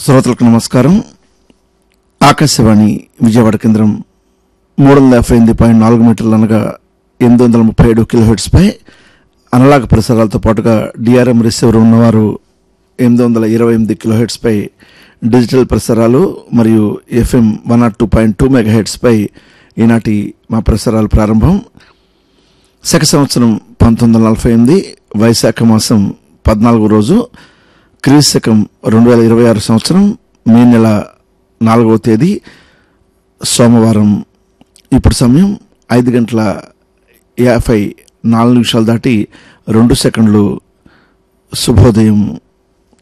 శ్రోతలకు నమస్కారం ఆకాశవాణి విజయవాడ కేంద్రం మూడు వందల యాభై ఎనిమిది పాయింట్ నాలుగు మీటర్లు అనగా ఎనిమిది వందల ముప్పై ఏడు కిలోహెట్స్పై అనలాగ్ పరిసరాలతో పాటుగా డిఆర్ఎం రిసీవర్ ఉన్నవారు ఎనిమిది వందల ఇరవై ఎనిమిది కిలోహెట్స్పై డిజిటల్ ప్రసారాలు మరియు FM one naught two point two మెగా హెడ్స్పై ఈనాటి మా ప్రసారాలు ప్రారంభం శక సంవత్సరం పంతొమ్మిది వందల నలభై ఎనిమిది వైశాఖ మాసం పద్నాలుగో రోజు క్రీస్తు శకం రెండు వేల ఇరవై ఆరు సంవత్సరం మే నెల నాలుగవ తేదీ సోమవారం ఇప్పుడు సమయం ఐదు గంటల యాభై నాలుగు నిమిషాలు దాటి రెండు సెకండ్లు శుభోదయం